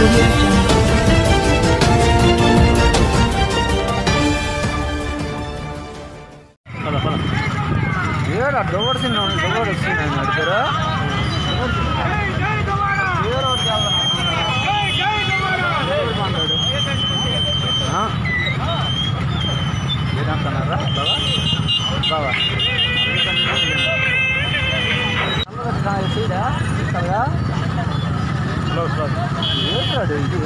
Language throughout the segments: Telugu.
audio jungle. ఏడా డోర్ సిన్న డోర్ వచ్చింది ఆయన అడిగారు ఏదంటున్నారా బావా బావా సీడా కదా ఏంటాడు ఇది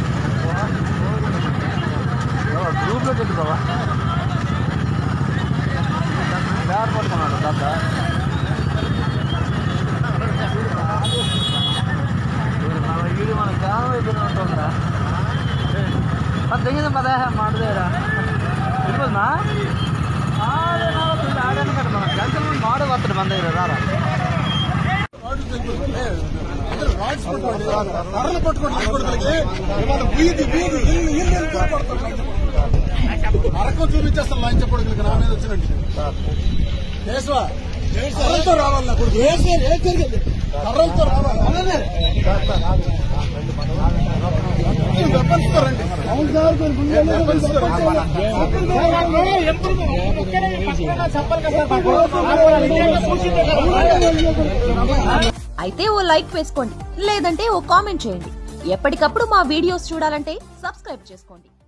గ్రూప్లో చెప్పు బావా దారి పట్టుకున్నాడు దాదా వీడు మన గ్రామం అయిపోయిన ఉంటుందిరా ತೆಗೆದ ಪದ ಮಾಡಿದೇರಾ ಇರ್ಬೋದಾ ಆಡೇನು ಕಟ್ಟ ಕೆಲಸ ಮಾಡಿ ಬರ್ತಾರೆ ಬಂದಿರ ರಾರ కర్రలు పట్టుకోండి కొడుకులకి ఇవాళ వీధి వీధి ఇల్లు ఇల్లు ఇల్లు కొడతారు నరకం చూపించేస్తాను లంచ కొడుకులకి నా మీద వచ్చినట్టు కేశవ కర్రలతో రావాలి నా కొడుకు కర్రలతో రావాలి వెపన్స్ తో రండి వెపన్స్ తో అయితే ఓ లైక్ వేసుకోండి లేదంటే ఓ కామెంట్ చేయండి ఎప్పటికప్పుడు మా వీడియోస్ చూడాలంటే సబ్స్క్రైబ్ చేసుకోండి